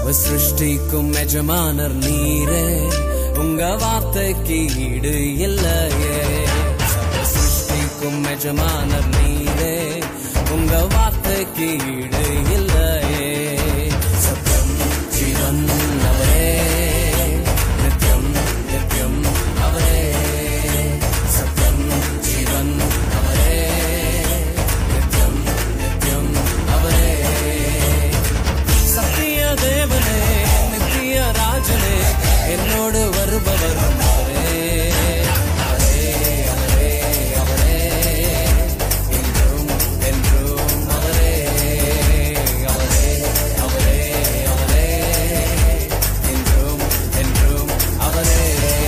சர்வ சிருஷ்டிக்கும் எஜமானர் நீரே உங்க வார்த்தைக்கு ஈடு இல்லையே சர்வ சிருஷ்டிக்கும் எஜமானர் நீரே உங்க வார்த்தைக்கு ஈடு இல்லையே சத்தியம் ஜீவன் அவரே நித்யம் நித்யம் அவரே சத்தியம் ஜீவன் அவரே நித்யம் நித்யம் அவரே சத்திய தேவனே நித்திய ராஜனே என்னோடு வருபவர் அவரே அவரே அவரே அவரே என்றும் என்றும் அவரே அவரே அவரே அவரே என்றும் என்றும் அவரே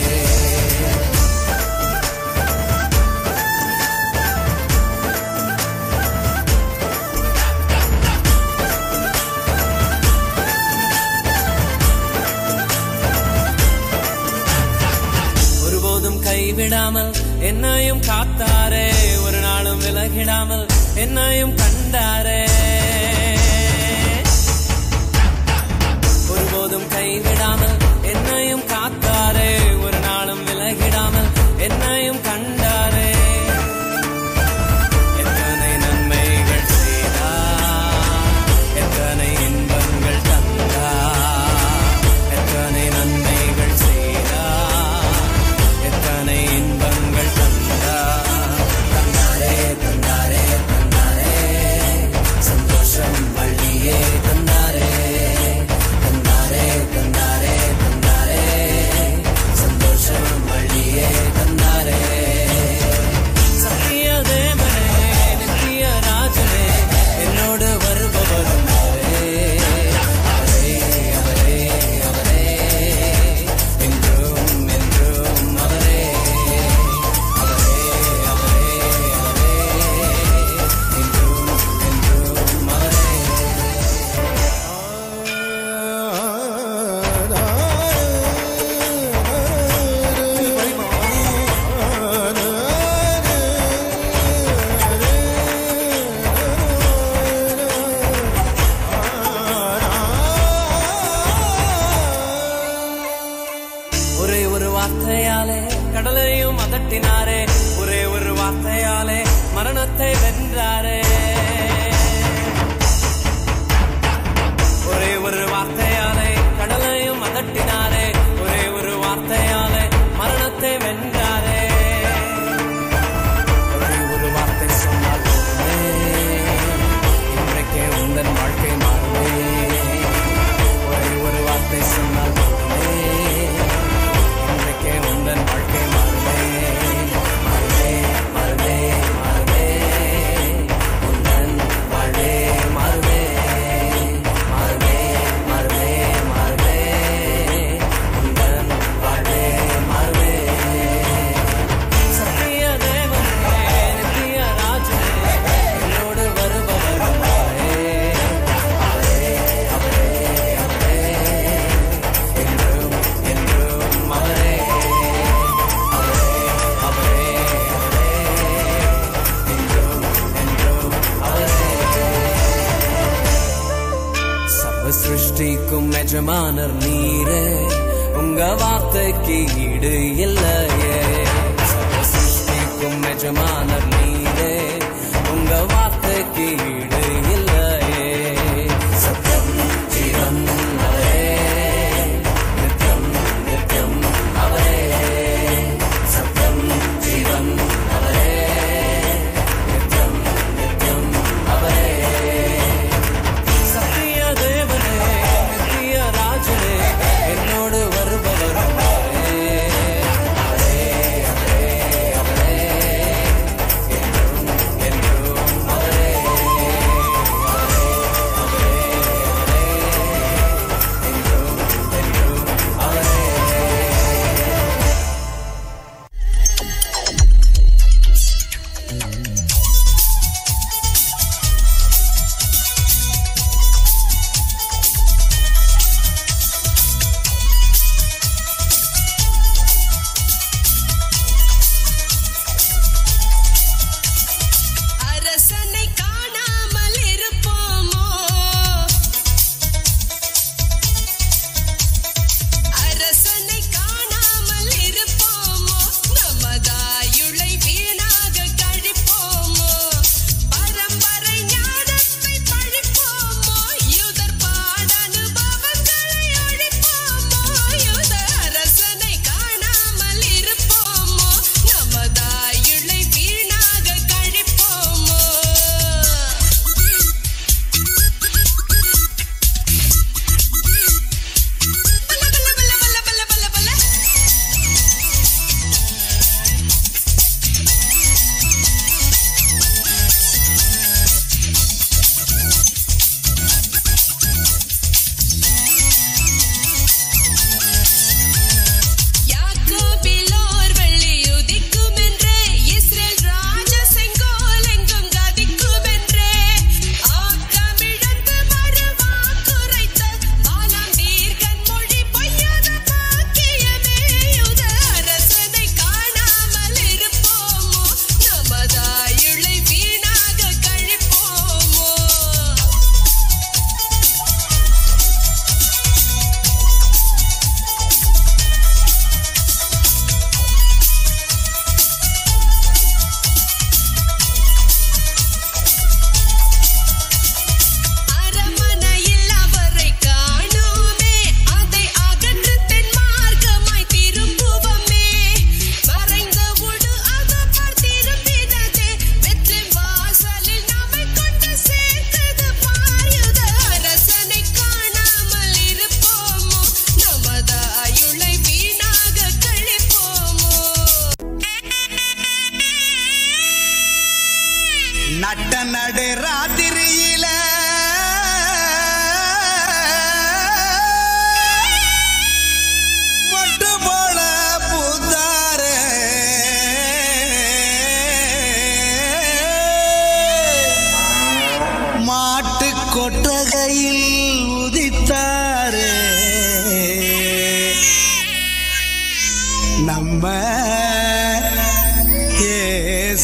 ஒருபோதும் கைவிடாமல் என்னையும் காத்தாரே ஒரு நாளும் விலகிடாமல் என்னையும் கண்டாரே ஒருபோதும் கைவிடாமல் என்னையும் காத்தாரே ஒரு நாளும் விலகிடாமல் என்னையும் கண்டாரே எத்தனை நன்மைகள் செய்தார் எத்தனை இன்பங்கள் தந்தார் எத்தனை நன்மைகள் செய்தார் எத்தனை இன்பங்கள் தந்தார் தந்தாரே தந்தாரே தந்தாரே சந்தோஷம் வள்ளியே தந்தாரே தந்தாரே தந்தாரே தந்தாரே சந்தோஷம் வள்ளியே தந்தாரே சத்திய தேவனே நித்திய ராஜனே என்னோடு வருபவரும் அவரே அவரே அவரே அவரே என்றும் என்றும் அவரே அவரே அவரே அவரே என்றும் என்றும் அவரே ஒரே ஒரு வார்த்தையாலே கடலையும் அதட்டினாரே ஒரே ஒரு வார்த்தையாலே மரணத்தை வென்றாரே ஒரே ஒரு வார்த்தையாலே கடலையும் அதட்டினாரே ஒரே ஒரு வார்த்தையாலே மரணத்தை வென்றாரே ஒரே ஒரு வார்த்தை சொன்னால் போதுமே இன்றைக்கே உந்தன் வாழ்க்கை மாறுமே ஒரே ஒரு வார்த்தை சொன்னால் போதுமே இன்றைக்கே உந்தன் வாழ்க்கை மாறுமே மாறுமே மாறுமே மாறுமே உந்தன் வாழ்வே மாறுமே மாறுமே மாறுமே மாறுமே உந்தன் வாழ்வே மாறுமே சத்திய தேவனே நித்திய ராஜனே என்னோடு வருபவர் அவரே அவரே அவரே அவரே என்றும் என்றும் அவரே அவரே அவரே அவரே என்றும் என்றும் அவரே சர்வ சிருஷ்டிக்கும் எஜமானர் நீரே உங்க வார்த்தைக்கு ஈடு இல்லையே சர்வ சிருஷ்டிக்கும் எஜமானர் நீரே உங்க வார்த்தைக்கு ஈடு இல்லையே சத்தியம் ஜீவன் அவரே நித்யம் நித்யம் அவரே சத்தியம் ஜீவன் அவரே நித்யம் நித்யம் அவரே சத்திய தேவனே நித்திய ராஜனே என்னோடு வருபவர் அவரே அவரே அவரே அவரே என்றும் என்றும் அவரே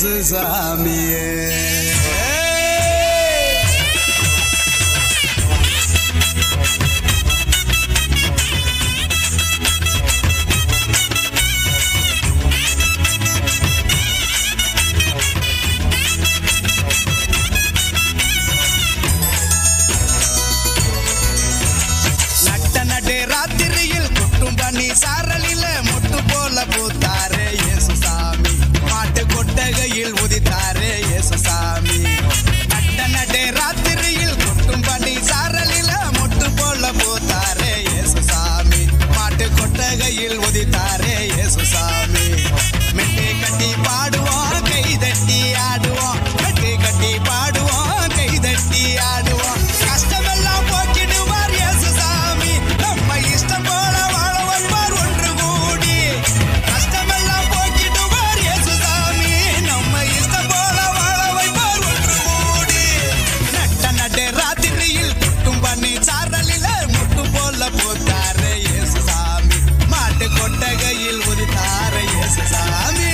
இயேசு சாமியே நட்ட நடு ராத்திரியில் குட்டும் பண்ணி சாரலில முட்டு போல பூத்தாரே இயேசு சாமி மாட்டு கொட்டகையில் உதித்தாரே இயேசு சாமி நட்ட நடு ராத்திரியில் குட்டும் பண்ணி சாரலில முட்டு போல பூத்தாரே இயேசு சாமி மாட்டு கொட்டகையில் உதித்தாரே இயேசு சாமி மெட்டி கட்டி பாடுவோம் கை தட்டி ஆடுவோம் மெட்டி கட்டி பாடுவோம் கை தட்டி ஆடுவோம் கஷ்டமெல்லாம் போக்கிடுவார் இயேசு சாமி நம்ம இஷ்டம் போல வாழ வைப்பார் ஒன்று கூடி கஷ்டமெல்லாம் போக்கிடுவார் இயேசு சாமி நம்ம இஷ்டம் போல வாழ வைப்பார் ஒன்று கூடி நட்ட நடு ராத்திரியில் குட்டும் பண்ணி சாரலில முட்டு போல போத்தாரு இயேசு சாமி மாட்டு கொட்டகையில் உதித்தாரு இயேசு சாமி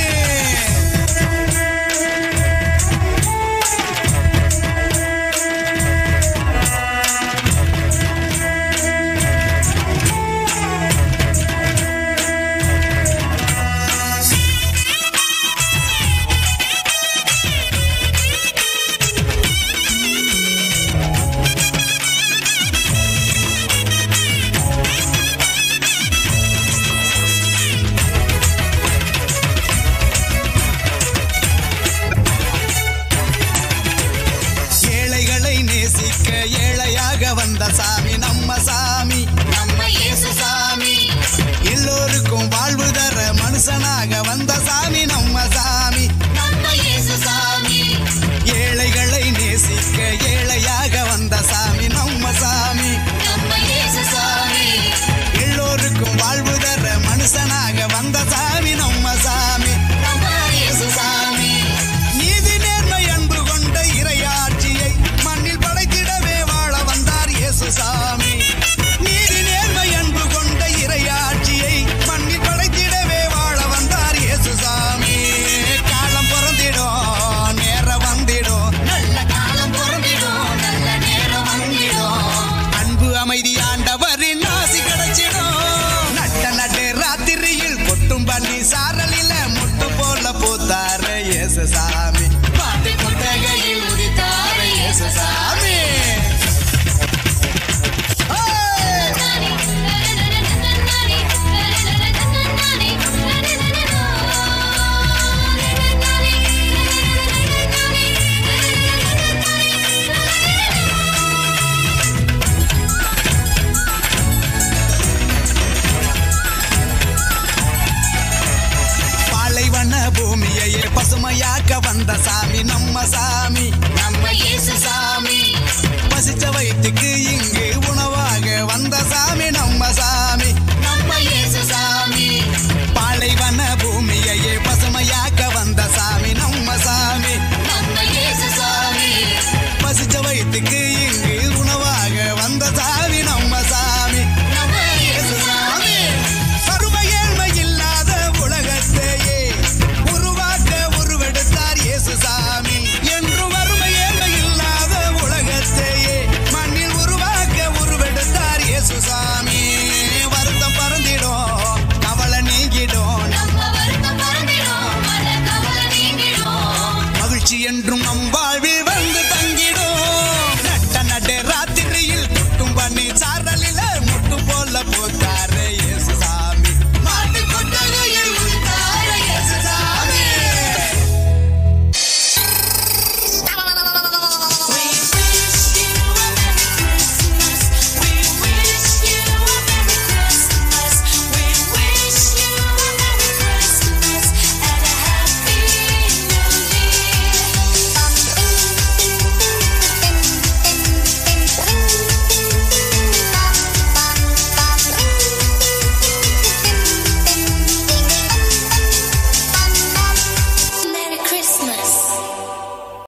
ஏழைகளை நேசிக்க ஏழையாக வந்த சாமி நம்ம சாமி நம்ம இயேசு சாமி எல்லோருக்கும் வாழ்வு தர மனுஷனாக வந்த சாமி நம்ம சாமி நம்ம இயேசு சாமி ஏழைகளை நேசிக்க ஏழையாக வந்த சாமி நம்ம சாமி நம்ம இயேசு சாமி எல்லோருக்கும் வாழ்வு தர மனுஷனாக வந்த சாமி நம்ம சாமி நம்ம இயேசு சாமி நீதி நேர்மை அன்பு கொண்ட இறையாட்சியை மண்ணில் படைத்திடவே வாழ வந்தார் இயேசு சாமி நீதி நேர்மை அன்பு கொண்ட இறையாட்சியை மண்ணில் படைத்திடவே வாழ வந்தார் இயேசு சாமி காலம் பிறந்திடும் நேரம் வந்திடும் நல்ல காலம் பொருந்திடும் நல்ல நேரம் வந்திடும் அன்பு அமைதி ஆண்டவரின் ஆசி கிடைச்சிடும் நட்ட நட்டு ராத்திரியில் கொட்டும் பண்ணி சாரலில முட்டு போல பூத்தாரு இயேசு சாமி பாட்டு கொட்டகையில் உதித்தாரு இயேசு சாமி ஹே! பாலைவன பூமியையே பசுமையாக்க வந்த சாமி நம்ம சாமி நம்ம இயேசு சாமி பசிச்ச வயிற்றுக்கு இங்கு